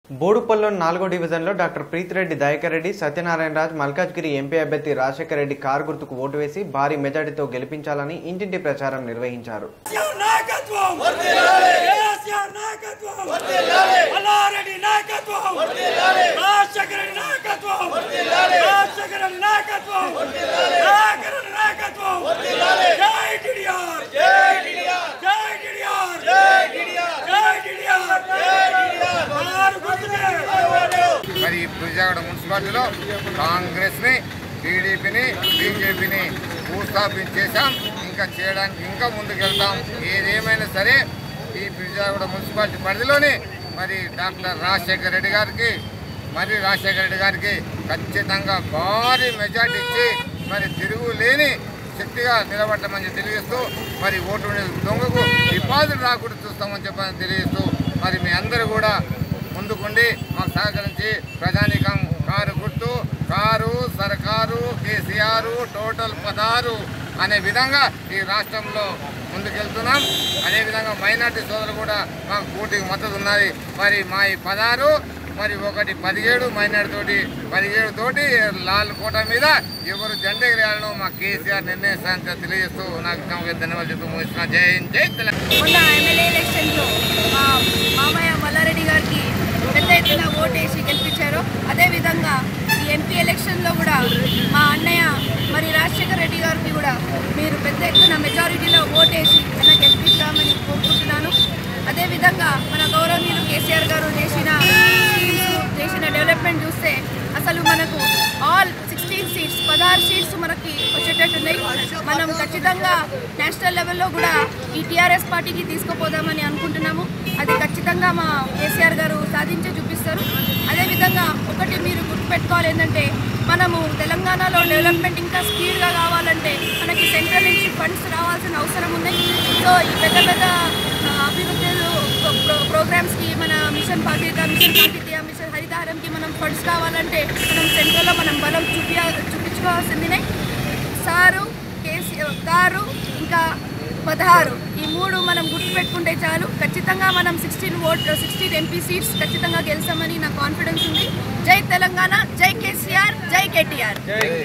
బోడుపల్లో నాలుగో డివిజన్లో doctor Preethi Reddy Dayakar Reddy Satyanarayana Raj Malkajgiri MP అభ్యర్థి రాజశేఖర రెడ్డి కారు గుర్తుకు ఓటు వేసి భారీ మెజార్టీతో గెలిపించాలని ఇంటింటి ప్రచారం నిర్వహించారు కేసీఆర్ నాయకత్వం కేసీఆర్ నాయకత్వం మల్లారెడ్డి నాయకత్వం రాజశేఖర రెడ్డి నాయకత్వం రాజశేఖర రెడ్డి నాయకత్వం రాజశేఖర రెడ్డి నాయకత్వం జై టీడీఆర్ జై టీడీఆర్ జై టీడీఆర్ జై టీడీఆర్ జై టీడీఆర్ జై టీడీఆర్ ఆరు గుర్తుకే మరి ఈ విజయవాడ మున్సిపాలిటీలో కాంగ్రెస్ ని టీడీపీని బీజేపీని భూస్థాపించేశాం ఇంకా చేయడానికి ఇంకా ముందుకెళ్తాం ఏదేమైనా సరే ఈ విజయవాడ మున్సిపాలిటీ పరిధిలోని మరి డాక్టర్ రాజశేఖర రెడ్డి గారికి మరి రాజశేఖర రెడ్డి గారికి ఖచ్చితంగా భారీ మెజార్టీ ఇచ్చి మరి తిరుగులేని శక్తిగా నిలబడటమని తెలియజేస్తూ మరి ఓటు దొంగకు డిపాజిట్ రాకుండా చూస్తామని చెప్పని తెలియజేస్తూ మరి మీ అందరూ కూడా ముందుకుండి మాకు సహకరించి ప్రజానికం కారు గుర్తు కారు సర్కారు కేసీఆర్ టోటల్ పదహారు అనే విధంగా ఈ రాష్ట్రంలో ముందుకెళ్తున్నాం అదేవిధంగా మైనార్టీ సోదరులు కూడా మాకు పూర్తిగా మద్దతు ఉన్నది మరి మా ఈ పదహారు మరి ఒకటి పదిహేడు మైనార్టీ తోటి పదిహేడు తోటి లాల్ కోట మీద ఎవరు జెండా ఎగరేయాలనో మా కేసీఆర్ నిర్ణయిస్తానని తెలియజేస్తూ నాకు ధన్యవాదాలు చెప్తూ ముగిస్తున్నా జై హింద్ జై తెలంగాణ మొన్న ఎమ్మెల్యే ఎలక్షన్లో మా మామయ్య మల్లారెడ్డి గారికి పెద్ద ఎత్తున ఓటేసి గెలిపించారు అదేవిధంగా ఈ ఎంపీ ఎలక్షన్లో కూడా మా అన్నయ్య మరి రాజశేఖర రెడ్డి గారికి కూడా మీరు పెద్ద ఎత్తున మెజారిటీలో ఓటేసి అన్న గెలిపిస్తామని కోరుకుంటున్నాను అదేవిధంగా మన గౌరవనీయులు కేసీఆర్ గారు చేసిన స్కీమ్స్ చేసిన డెవలప్మెంట్ చూస్తే అసలు మనకు ఆల్ సిక్స్టీన్ సీట్స్ పదహారు సీట్స్ మనకి వచ్చేటట్టున్నాయి మనం ఖచ్చితంగా నేషనల్ లెవెల్లో కూడా ఈ టీఆర్ఎస్ పార్టీకి తీసుకుపోదామని అనుకుంటున్నాము అది ఖచ్చితంగా మా కేసీఆర్ గారు సాధించే చూపిస్తారు అదేవిధంగా ఒకటి మీరు గుర్తుపెట్టుకోవాలి ఏంటంటే మనము తెలంగాణలో డెవలప్మెంట్ ఇంకా స్పీడ్గా కావాలంటే మనకి సెంట్రల్ నుంచి ఫండ్స్ రావాల్సిన అవసరం ఉంది సో ఈ పెద్ద పెద్ద ఆ, అభివృద్ధులు ప్రో- ప్రో- ప్రోగ్రామ్స్కి మన మిషన్ బాధ్యత మిషన్ కాకతీయ మిషన్ హరితహారంకి మనం ఫండ్స్ కావాలంటే మనం సెంట్రల్లో మనం బలం చూపి చూపించుకోవాల్సిందినే సారు కేసీ కారు ఇంకా పదహారు ఈ మూడు మనం గుర్తుపెట్టుకుంటే చాలు ఖచ్చితంగా మనం sixteen vote sixteen MP seats ఖచ్చితంగా గెలిచామని నాకు కాన్ఫిడెన్స్ ఉంది జై తెలంగాణ జై కేసీఆర్ జై కేటీఆర్